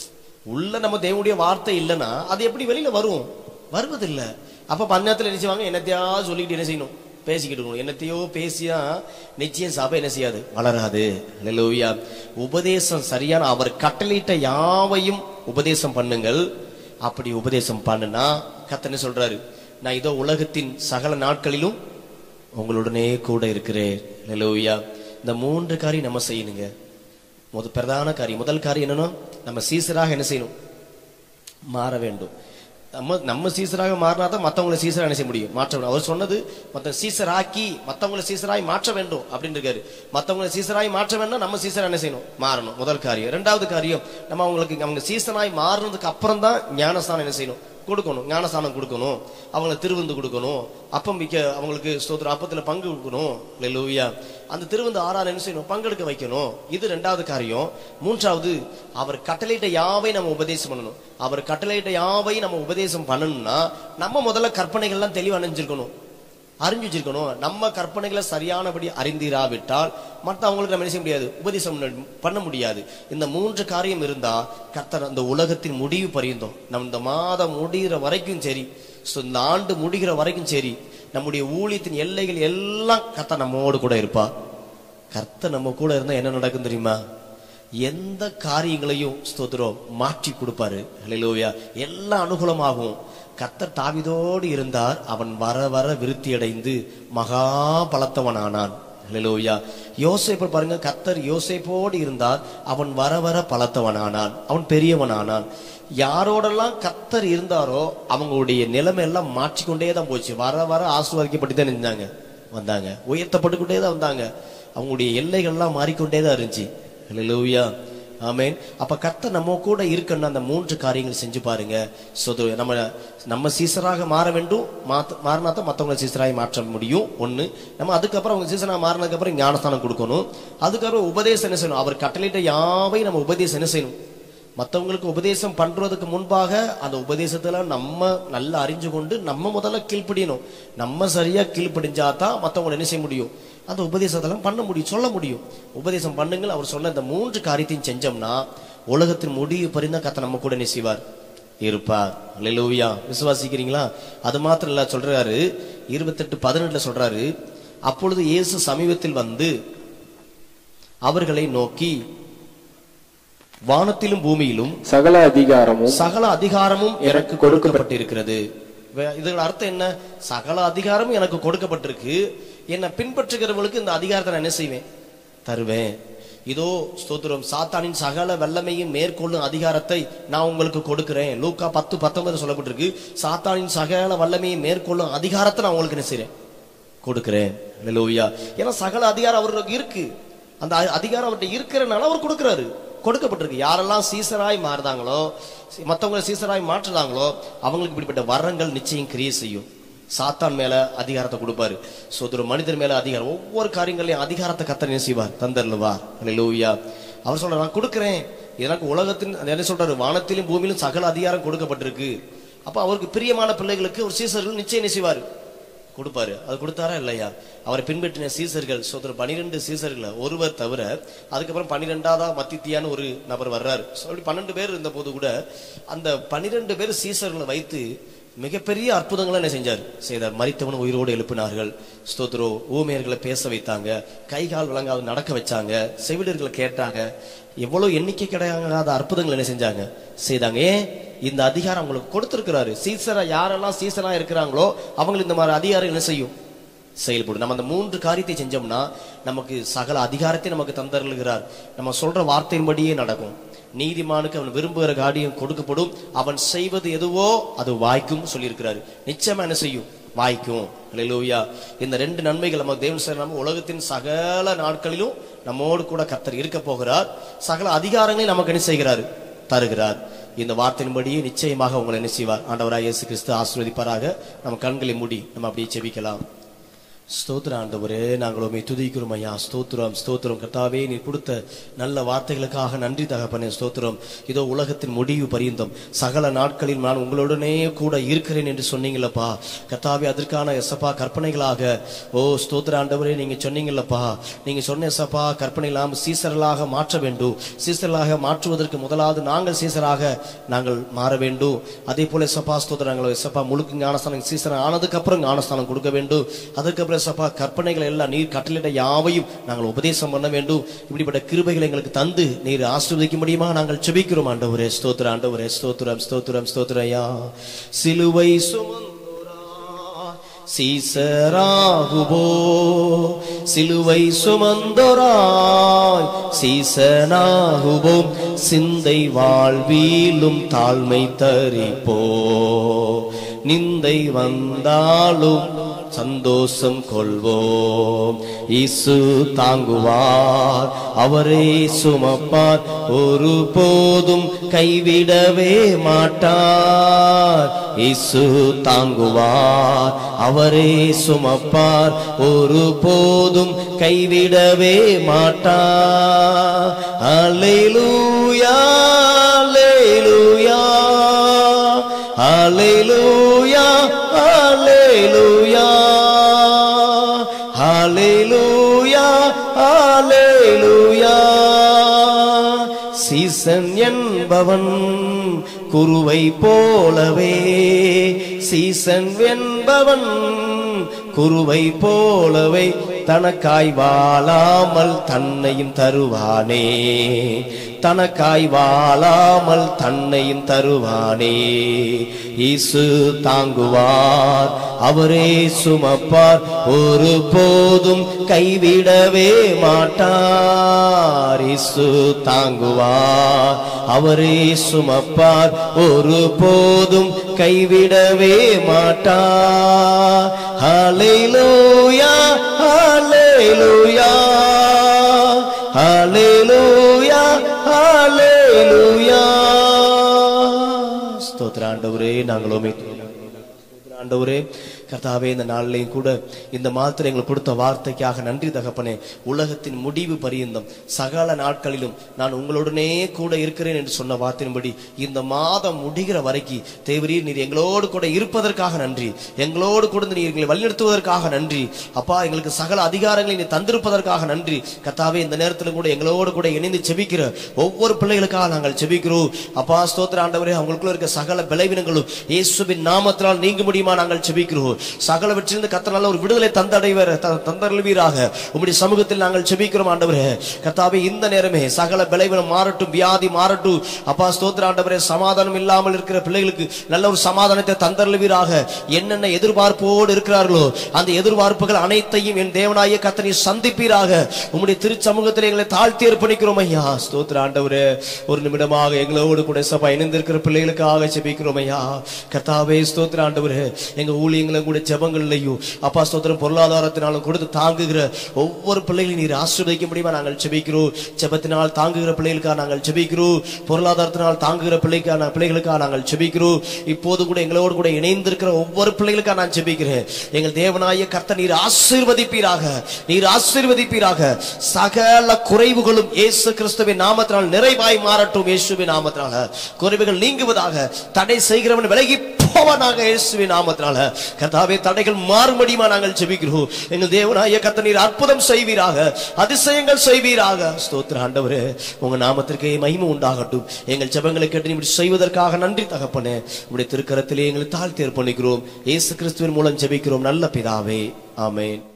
உள்ள நம்ம தேவனுடைய வார்த்தை இல்லைன்னா அது எப்படி வெளியில வரும் வருவதில்லை அப்ப பன்னத்துல என்ன செய்வாங்க என்னத்தையாவது சொல்லிக்கிட்டு என்ன செய்யணும் பேசிக்கிட்டு இருக்கணும் என்னத்தையோ பேசியா நிச்சயம் சபை என்ன செய்யாது வளராது ஹalleluya உபதேசம் சரியான அவர் கட்டளையிட்ட யாவையும் உபதேசம் பண்ணுங்கள் அப்படி உபதேசம் பண்ணுனா கத்தனை சொல்றாரு நான் இதோ உலகத்தின் சகல நாட்களிலும் உங்களுடனே கூட இருக்கிறேன் ஹalleluya இந்த மூன்று காரியம் நம்ம செய்யணுங்க முத பிரதான காரியம் முதல் காரியம் என்னன்னா நம்ம சீசராக என்ன செய்யணும் மாற வேண்டும் நம்ம நம்ம சீசராக மாறினா தான் மற்றவங்களை சீசரா என்ன செய்ய முடியும் மாற்ற முடியும் அவர் சொன்னது மற்ற சீசராக்கி மற்றவங்களை சீசராய் மாற்ற வேண்டும் அப்படின்னு இருக்காரு மற்றவங்களை சீசராய் மாற்ற வேண்டும் நம்ம சீசரா என்ன செய்யணும் மாறணும் முதல் காரியம் ரெண்டாவது காரியம் நம்ம அவங்களுக்கு அவங்க சீசனாய் மாறினதுக்கு அப்புறம் தான் ஞானஸ்தானம் என்ன செய்யணும் கொடுக்கணும் ஞானஸ்தானம் கொடுக்கணும் அவங்களை திருவிந்து கொடுக்கணும் அப்பம் விற்க அவங்களுக்கு ஸ்தோத்திர அப்பத்துல பங்கு கொடுக்கணும் லூயா அந்த திருவிந்து ஆறாறு என்ன செய்யணும் பங்கெடுக்க வைக்கணும் இது ரெண்டாவது காரியம் மூன்றாவது அவர் கட்டளையிட்ட யாவை நம்ம உபதேசம் பண்ணணும் அவர் கட்டளையிட்ட யாவை நம்ம உபதேசம் பண்ணணும்னா நம்ம முதல்ல கற்பனைகள்லாம் தெளிவு அணிஞ்சிருக்கணும் அறிஞ்சு வச்சிருக்கணும் நம்ம கற்பனைகளை சரியானபடி அறிந்திராவிட்டால் மற்றவங்களுக்கு நம்ம என்ன செய்ய முடியாது உபதேசம் பண்ண- பண்ண முடியாது இந்த மூன்று காரியம் இருந்தா கர்த்தர் அந்த உலகத்தின் முடிவு பரிந்தோம் நம்ம இந்த மாதம் முடிகிற வரைக்கும் சரி so இந்த ஆண்டு முடிகிற வரைக்கும் சரி நம்முடைய ஊழியத்தின் எல்லைகள் எல்லாம் கர்த்தர் நம்மோடு கூட இருப்பா கர்த்தர் நம்ம கூட இருந்தா என்ன நடக்கும் தெரியுமா எந்த காரியங்களையும் ஸ்தோத்திரம் மாற்றி கொடுப்பாரு ஹalleluya எல்லாம் அனுகூலமாகும் கர்த்தர் தாவிதோடு இருந்தார் அவன் வர வர விருத்தி அடைந்து மகா பலத்தவனானான் ஹalleluya யோசேப்பு பாருங்க கர்த்தர் யோசேப்போடு இருந்தார் அவன் வர வர பலத்தவனானான் அவன் பெரியவனானான் யாரோடெல்லாம் கர்த்தர் இருந்தாரோ அவங்களுடைய நிலைமை எல்லாம் மாற்றிக்கொண்டே தான் போச்சு வர வர ஆசீர்வதிக்கப்பட்டு தான் இருந்தாங்க வந்தாங்க உயர்த்தப்பட்டுக்கொண்டே தான் வந்தாங்க அவங்களுடைய எல்லைகள்லாம் மாறிக்கொண்டே தான் இருந்துச்சு ஹalleluya ஆமென் அப்ப கர்த்தர் நம்ம கூட இருக்கணும் அந்த மூன்று காரியங்கள் செஞ்சு பாருங்க சொது நம்ம நம்ம சீசராக மாற வேண்டும் மாத்த மாறினா தான் மற்றவங்களை சீசராக மாற்ற முடியும் ஒண்ணு நம்ம அதுக்கப்புறம் அவங்க சீசராக மாறினதுக்கு அப்புறம் ஞானஸ்தானம் கொடுக்கணும் அதுக்கப்புறம் உபதேசம் என்ன செய்யணும் அவர் கட்டளையிட்ட யாவையும் நம்ம உபதேசம் என்ன செய்யணும் மற்றவங்களுக்கு உபதேசம் பண்றதுக்கு முன்பாக அந்த உபதேசத்துல நம்ம நல்லா அறிஞ்சு கொண்டு நம்ம முதல்ல கீழ்ப்படியணும் நம்ம சரியா கீழ்ப்படிஞ்சா தான் மற்றவங்களை என்ன செய்ய முடியும் அந்த உபதேசத்தெல்லாம் பண்ண முடியும் சொல்ல முடியும் உபதேசம் பண்ணுங்கள் அவர் சொன்ன இந்த மூன்று காரியத்தையும் செஞ்சோம்னா உலகத்தின் முடிவு பரிந்தா கத்த நம்ம கூட என்ன செய்வார் இருப்பார் அல்லேலூயா விசுவாசிக்கிறீங்களா அது மாத்திரம் இல்ல சொல்றாரு இருபத்தெட்டு பதினெட்டுல சொல்றாரு அப்பொழுது இயேசு சமீபத்தில் வந்து அவர்களை நோக்கி வானத்திலும் பூமியிலும் சகல அதிகாரமும் சகல அதிகாரமும் எனக்கு கொடுக்கப்பட்டிருக்கிறது வே- இதோட அர்த்தம் என்ன சகல அதிகாரமும் எனக்கு கொடுக்கப்பட்டிருக்கு என்னை பின்பற்றுகிறவர்களுக்கு இந்த அதிகாரத்தை நான் என்ன செய்வேன் தருவேன் இதோ ஸ்தோத்திரம் சாத்தானின் சகல வல்லமையும் மேற்கொள்ளும் அதிகாரத்தை நான் உங்களுக்கு கொடுக்கிறேன் லூக்கா பத்து பத்தொன்பது சொல்லப்பட்டிருக்கு சாத்தானின் சகல வல்லமையை மேற்கொள்ளும் அதிகாரத்தை நான் உங்களுக்கு என்ன செய்றேன் கொடுக்கிறேன் ஹalleluya ஏன்னா சகல அதிகாரம் அவருக்கு இருக்கு அந்த அ- அதிகாரம் அவர்கிட்ட இருக்கிறனால அவர் கொடுக்கிறாரு கொடுக்கப்பட்டிருக்கு யாரெல்லாம் சீசராய் மாறுதாங்களோ சி- மத்தவங்களை சீசராய் மாற்றுறாங்களோ அவங்களுக்கு இப்படிப்பட்ட வரங்கள் நிச்சயம் கிரியை செய்யும் சாத்தான் மேல அதிகாரத்தை கொடுப்பாரு சோதர மனிதர் மேல அதிகாரம் ஒவ்வொரு காரியங்களையும் அதிகாரத்தை கத்தர் என்ன செய்வார் தந்தர்லுவார் ஹalleluya அவர் சொல்ற நான் கொடுக்கிறேன் எனக்கு உலகத்தின் அது என்ன சொல்றாரு வானத்திலும் பூமியிலும் சகல அதிகாரம் கொடுக்கப்பட்டிருக்கு அப்ப அவருக்கு பிரியமான பிள்ளைகளுக்கு ஒரு சீசர்கள் நிச்சயம் என்ன செய்வாரு கொடுப்பாரு அது கொடுத்தாரா இல்லையா அவரை பின்பற்றின சீசர்கள் சோதர பனிரெண்டு சீசர்களை ஒருவர் தவிர அதுக்கப்புறம் பன்னிரெண்டாவதா மத்தித்தியான்னு ஒரு நபர் வர்றாரு So, அப்படி பன்னெண்டு பேர் இருந்த போது கூட அந்த பன்னிரெண்டு பேர் சீசர்களை வைத்து மிகப்பெரிய அற்புதங்களை என்ன செஞ்சார் செய்தார் மரித்தவன் உயிரோடு எழுப்பினார்கள் ஸ்தோத்ரோ ஊமையர்களை பேச வைத்தாங்க கை கால் விளங்காது நடக்க வச்சாங்க செவிடர்களை கேட்டாங்க எவ்வளவு எண்ணிக்கை கிடையாத அற்புதங்கள் என்ன செஞ்சாங்க செய்தாங்க ஏன் இந்த அதிகாரம் அவங்களுக்கு கொடுத்திருக்கிறாரு சீசரா யாரெல்லாம் சீசரா இருக்கிறாங்களோ அவங்களுக்கு இந்த மாதிரி அதிகாரம் என்ன செய்யும் செயல்படும் நம்ம அந்த மூன்று காரியத்தை செஞ்சோம்னா நமக்கு சகல அதிகாரத்தை நமக்கு தந்தருளுகிறார் நம்ம சொல்ற வார்த்தையின்படியே நடக்கும் நீதிமானுக்கு அவன் விரும்புகிற காரியம் கொடுக்கப்படும் அவன் செய்வது எதுவோ அது வாய்க்கும் சொல்லியிருக்கிறாரு நிச்சயமா என்ன செய்யும் வாய்க்கும் அல்லேலூயா இந்த ரெண்டு நன்மைகள் நம்ம தேவன் சார் நம்ம உலகத்தின் சகல நாட்களிலும் நம்மோடு கூட கர்த்தர் இருக்க போகிறார் சகல அதிகாரங்களையும் நமக்கு என்ன செய்கிறாரு தருகிறார் இந்த வார்த்தையின்படியே நிச்சயமாக உங்களை என்ன செய்வார் ஆண்டவராக இயேசு கிறிஸ்து ஆசீர்வதிப்பாராக நம்ம கண்களை மூடி நம்ம அப்படியே செபிக்கலாம் ஸ்தோத்திர ஆண்டவரே நாங்கள் உண்மை துதிக்கிறோம் ஐயா ஸ்தோத்திரம் ஸ்தோத்திரம் கர்த்தாவே நீ கொடுத்த நல்ல வார்த்தைகளுக்காக நன்றி தகப்பனே ஸ்தோத்திரம் இதோ உலகத்தின் முடிவு பரியந்தம் சகல நாட்களில் நான் உங்களுடனே கூட இருக்கிறேன் என்று சொன்னீங்களப்பா கர்த்தாவே அதற்கான எசப்பா கற்பனைகளாக ஓ ஸ்தோத்திர ஆண்டவரே நீங்க சொன்னீங்களப்பா நீங்க சொன்ன எசப்பா கற்பனைகளாம் சீசர்களாக மாற்ற வேண்டும் சீசர்களாக மாற்றுவதற்கு முதலாவது நாங்கள் சீசராக நாங்கள் மாற வேண்டும் அதே போல எசப்பா ஸ்தோத்திரங்களோ எசப்பா முழுக்க ஞானஸ்தானம் சீசன் ஆனதுக்கு அப்புறம் ஞானஸ்தானம் கொடுக்க வேண்டும் அதுக்கப்புறம் எசப்பா கற்பனைகள் எல்லாம் நீர் கட்டளையிட யாவையும் நாங்கள் உபதேசம் பண்ண வேண்டும் இப்படிப்பட்ட கிருபைகளை எங்களுக்கு தந்து நீர் ஆசீர்வதிக்க முடியுமா நாங்கள் செபிக்கிறோம் ஆண்டவரே ஸ்தோத்திர ஆண்டவரே ஸ்தோத்திரம் ஸ்தோத்திரம் ஸ்தோத்திரையா சிலுவை சுமந்தோரா சீசராகுவோ சிலுவை சுமந்தோராய் சீசனாகுவோம் சிந்தை வாழ்விலும் தாழ்மை தரிப்போ நிந்தை வந்தாலும் சந்தோஷம் கொள்வோம் இயேசு தாங்குவார் அவரே சுமப்பார் ஒரு போதும் கைவிடவே மாட்டார் இயேசு தாங்குவார் அவரே சுமப்பார் ஒரு போதும் கைவிடவே மாட்டார் அல்லேலூயா அல்லேலூயா அல்லேலூயா அல்லேலூயா அல்லேலூயா அல்லேலூயா சீசன் என்பவன் குருவை போலவே சீசன் என்பவன் குருவை போலவே தனக்காய் வாழாமல் தன்னையும் தருவானே தனக்காய் வாழாமல் தன்னையும் தருவானே இயேசு தாங்குவார் அவரே சுமப்பார் ஒரு போதும் கைவிடவே மாட்டார் இயேசு தாங்குவார் அவரே சுமப்பார் ஒரு போதும் கைவிடவே மாட்டார் ஹalleluya ஹalleluya ஹalleluya ஹalleluya ஸ்தோத்திர ஆண்டவரே நாங்கள் உம்மை ஸ்தோத்திர ஆண்டவரே கர்த்தாவே இந்த நாளிலையும் கூட இந்த மாத்திரை எங்களுக்கு கொடுத்த வார்த்தைக்காக நன்றி தகப்பனே உலகத்தின் முடிவு பரியந்தம் சகல நாட்களிலும் நான் உங்களுடனே கூட இருக்கிறேன் என்று சொன்ன வார்த்தையின்படி இந்த மாதம் முடிகிற வரைக்கும் தேவரீர் நீர் எங்களோடு கூட இருப்பதற்காக நன்றி எங்களோடு கூட நீர் எங்களை வழிநடத்துவதற்காக நன்றி அப்பா எங்களுக்கு சகல அதிகாரங்களை நீ தந்திருப்பதற்காக நன்றி கர்த்தாவே இந்த நேரத்திலும் கூட எங்களோடு கூட இணைந்து செபிக்கிற ஒவ்வொரு பிள்ளைகளுக்காக நாங்கள் செபிக்கிறோம் அப்பா ஸ்தோத்திர ஆண்டவரே அவங்களுக்குள்ள இருக்க சகல பலவீனங்களும் இயேசுவின் நாமத்தினால் நீங்க முடியுமா நாங்கள் செபிக்கிறோம் சகலவற்றிலிருந்து கர்த்தர் நல்ல ஒரு விடுதலை தந்தடைவர் த- தந்தருள்வீராக உம்முடைய சமூகத்தில் நாங்கள் செபிக்கிறோம் ஆண்டவரே கர்த்தாவே இந்த நேரமே சகல பலவீனம் மாறட்டும் வியாதி மாறட்டும் அப்பா ஸ்தோத்திர ஆண்டவரே சமாதானம் இல்லாமல் இருக்கிற பிள்ளைகளுக்கு நல்ல ஒரு சமாதானத்தை தந்தருள்வீராக என்னென்ன எதிர்பார்ப்போடு இருக்கிறார்களோ அந்த எதிர்பார்ப்புகள் அனைத்தையும் என் தேவனாய கத்தனை சந்திப்பீராக உம்முடைய திருச்சமூகத்தில் எங்களை தாழ்த்தி அர்ப்பணிக்கிறோம் ஐயா ஸ்தோத்திர ஆண்டவரே ஒரு நிமிடமாக எங்களோடு கூட சபை இணைந்திருக்கிற பிள்ளைகளுக்காக செபிக்கிறோம் ஐயா கர்த்தாவே ஸ்தோத்திர ஆண்டவரே எங்க ஊழியங்களும் கூட ஜெபங்கள்லையும் அப்பா ஸ்தோத்திரம் பொருளாதாரத்தினாலும் கொடுத்து தாங்குகிற ஒவ்வொரு பிள்ளைகளையும் நீர் ஆசீர்வதிக்க முடியுமா நாங்கள் செபிக்கிறோம் ஜெபத்தினால் தாங்குகிற பிள்ளைகளுக்காக நாங்கள் செபிக்கிறோம் பொருளாதாரத்தினால் தாங்குகிற பிள்ளைக்கான பிள்ளைகளுக்காக நாங்கள் செபிக்கிறோம் இப்போது கூட எங்களோடு கூட இணைந்திருக்கிற ஒவ்வொரு பிள்ளைகளுக்காக நான் செபிக்கிறேன் எங்கள் தேவனாய கர்த்தர் நீர் ஆசீர்வதிப்பீராக நீர் ஆசீர்வதிப்பீராக சகல குறைவுகளும் இயேசு கிறிஸ்துவின் நாமத்தினால் நிறைவாய் மாறட்டும் இயேசுவின் நாமத்தினால குறைவுகள் நீங்குவதாக தடை செய்கிறவன் விலகி போவனாக இயேசுவின் நாமத்தினால கர்த்தாவே தடைகள் மாறும்படியுமா நாங்கள் ஜெபிக்கிறோம் எங்கள் தேவனாய கர்த்தர் நீர் அற்புதம் செய்வீராக அதிசயங்கள் செய்வீராக ஸ்தோத்திர ஆண்டவரே உங்க நாமத்திற்கே மகிமை உண்டாகட்டும் எங்கள் ஜெபங்களை கேட்டு நீ இப்படி செய்வதற்காக நன்றி தகப்பனே உடைய திருக்கரத்திலே எங்களை தாழ்த்தி அர்ப்பணிக்கிறோம் இயேசு கிறிஸ்துவின் மூலம் ஜெபிக்கிறோம் நல்ல பிதாவே ஆமென்